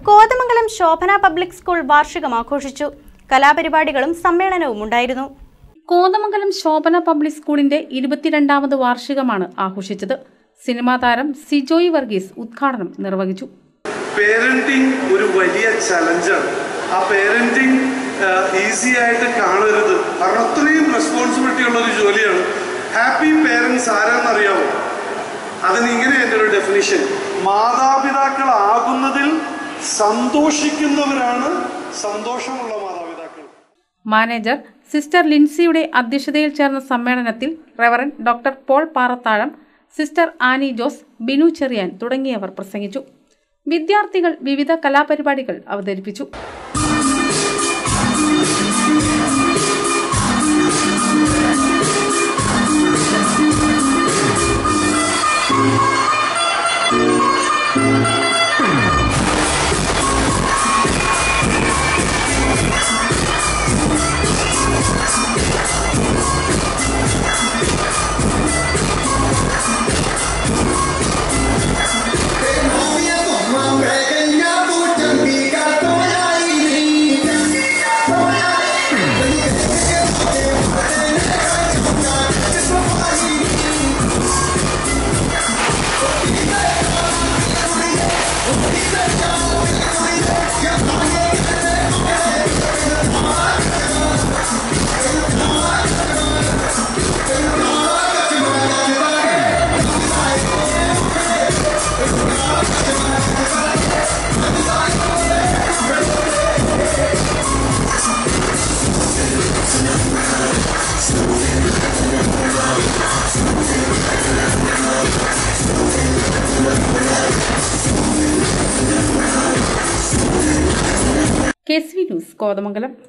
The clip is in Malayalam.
കോതമംഗലം ശോഭന പബ്ലിക് സ്കൂൾ വാർഷികം ആഘോഷിച്ചു കലാപരിപാടികളും സമ്മേളനവും ഉണ്ടായിരുന്നു കോതമംഗലം ശോഭന പബ്ലിക് സ്കൂളിന്റെ ഇരുപത്തിരണ്ടാമത് വാർഷികമാണ് ആഘോഷിച്ചത് സിനിമാ താരം സിജോയ് വർഗീസ് ഉദ്ഘാടനം നിർവഹിച്ചു പേരന്റിങ് ഒരു വലിയ ചലഞ്ചാണ് ആ പേരന്റിങ് ഈസി ആയിട്ട് കാണരുത് കാരണം അത്രയും റെസ്പോൺസിബിലിറ്റി ഉള്ള ഒരു ജോലിയാണ് ഹാപ്പി പേരൻസ് ആരാന്നറിയാമോ അതിന് ഇങ്ങനെ എൻ്റെ ഒരു ഡെഫിനിഷൻ മാതാപിതാക്കളാകുന്നതിൽ സന്തോഷിക്കുന്നവരാണ് സന്തോഷമുള്ള മാതാപിതാക്കൾ മാനേജർ സിസ്റ്റർ ലിൻസിയുടെ അധ്യക്ഷതയിൽ ചേർന്ന സമ്മേളനത്തിൽ reverend doctor Paul Parathazham sister Annie Jose Binu Cherian തുടങ്ങിയവർ പ്രസംഗിച്ചു വിദ്യാർത്ഥികൾ വിവിധ കലാപരിപാടികൾ അവതരിപ്പിച്ചു K C V news Kothamangalam